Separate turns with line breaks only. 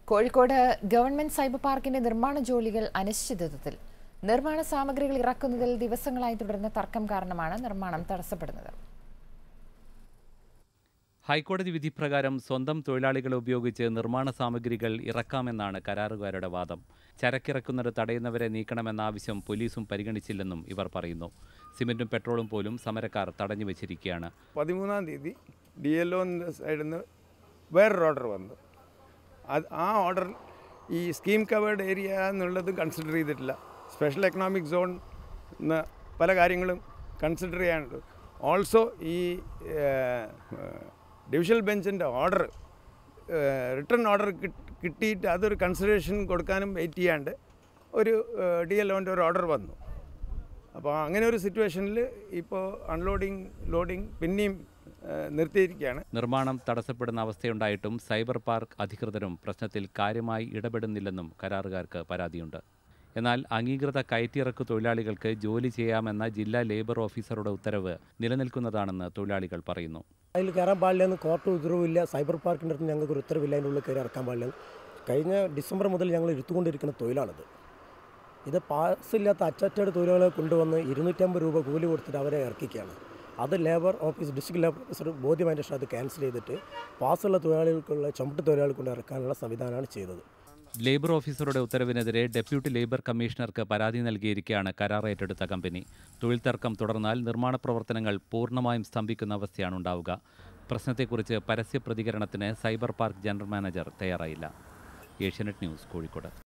Kozhikode government cyber പാർക്കിന്റെ നിർമ്മാണ ജോലികൾ അനിശ്ചിതത്വത്തിൽ നിർമ്മാണ സാമഗ്രികൾ ഇറക്കുന്നതിൽ ദിവസങ്ങളായി തുടരുന്ന തർക്കം കാരണമാണ് നിർമ്മാണം തടസ്സപ്പെടുന്നത്
ഹൈക്കോടതി വിധി പ്രകാരം സ്വന്തം തൊഴിലാളികളെ ഉപയോഗിച്ച് നിർമ്മാണ സാമഗ്രികൾ ഇറക്കാമെന്നാണ് കരാറുകാരുടെ വാദം ചരക്കിറക്കുന്നത് തടയുന്നവരെ നീക്കണമെന്ന ആവശ്യം പോലീസും പരിഗണിച്ചില്ലെന്നും ഇവർ പറയുന്നു സിമന്റും പെട്രോളും പോലും സമരക്കാർ തടഞ്ഞു വെച്ചിരിക്കുകയാണ്
പതിമൂന്നാം തീയതി ഡി എൽ ഒൻ്റെ സൈഡിൽ നിന്ന് വേറൊരു ഓർഡർ വന്നു അത് ആ ഓർഡർ ഈ സ്കീം കവേർഡ് ഏരിയ എന്നുള്ളത് കൺസിഡർ ചെയ്തിട്ടില്ല സ്പെഷ്യൽ എക്കണോമിക് സോൺ എന്ന പല കാര്യങ്ങളും കൺസിഡർ ചെയ്യാനുണ്ട് ഓൾസോ ഈ ഡിവിഷണൽ ബെഞ്ചിൻ്റെ ഓർഡർ റിട്ടേൺ ഓർഡർ കിട്ടിയിട്ട് അതൊരു കൺസിഡറേഷൻ കൊടുക്കാനും വെയിറ്റ് ചെയ്യാണ്ട് ഒരു ഡി എൽ ഒൻ്റെ ഒരു ഓർഡർ വന്നു അപ്പോൾ അങ്ങനെ ഒരു സിറ്റുവേഷനിൽ ഇപ്പോൾ അൺലോഡിങ് ലോഡിങ് പിന്നെയും ഏഹ്, നിർത്തിയിരിക്കുകയാണ്
നിർമ്മാണം തടസ്സപ്പെടുന്ന അവസ്ഥയുണ്ടായിട്ടും സൈബർ പാർക്ക് അധികൃതരും പ്രശ്നത്തിൽ കാര്യമായി ഇടപെടുന്നില്ലെന്നും കരാറുകാർക്ക് പരാതിയുണ്ട് എന്നാൽ അംഗീകൃത കയറ്റിറക്കു തൊഴിലാളികൾക്ക് ജോലി ചെയ്യാമെന്ന ജില്ലാ ലേബർ ഓഫീസറുടെ ഉത്തരവ് നിലനിൽക്കുന്നതാണെന്ന് തൊഴിലാളികൾ പറയുന്നു
അതിൽ കയറാൻ പാടില്ലെന്ന് കോർട്ട് ഉത്തരവില്ല സൈബർ പാർക്കിൻ്റെ അടുത്ത് ഞങ്ങൾക്ക് ഒരു ഉത്തരവില്ല അതിൻ്റെ ഉള്ളിൽ കയറി ഇറക്കാൻ പാടില്ല കഴിഞ്ഞ ഡിസംബർ മുതൽ ഞങ്ങൾ എടുത്തുകൊണ്ടിരിക്കുന്ന തൊഴിലാണിത് ഇത് പാസ്സില്ലാത്ത അച്ചറ്റഡ് തൊഴിലാളികളെ കൊണ്ടുവന്ന് ഇരുന്നൂറ്റമ്പത് രൂപ കൂലി കൊടുത്തിട്ട് അവരെ ഇറക്കിക്കുകയാണ് അത് labour office district labour officer ബോധ്യമായതിൻ്റെ ശേഷം അത് ക്യാൻസൽ ചെയ്തിട്ട് പാസ്സുള്ള തൊഴിലാളികൾക്കുള്ള ചുമട്ട് തൊഴിലാളികൾ കൊണ്ട് ഇറക്കാനുള്ള സംവിധാനമാണ് ചെയ്തത്
ലേബർ ഓഫീസറുടെ ഉത്തരവിനെതിരെ ഡെപ്യൂട്ടി ലേബർ കമ്മീഷണർക്ക് പരാതി നൽകിയിരിക്കെയാണ് കരാർ ഏറ്റെടുത്ത കമ്പനി തൊഴിൽ തർക്കം തുടർന്നാൽ നിർമ്മാണ പ്രവർത്തനങ്ങൾ പൂർണ്ണമായും സ്തംഭിക്കുന്ന അവസ്ഥയാണ് ഉണ്ടാവുക പ്രശ്നത്തെക്കുറിച്ച് പരസ്യ പ്രതികരണത്തിന് സൈബർ പാർക്ക് ജനറൽ മാനേജർ തയ്യാറായില്ല ഏഷ്യാനെറ്റ് ന്യൂസ് കോഴിക്കോട്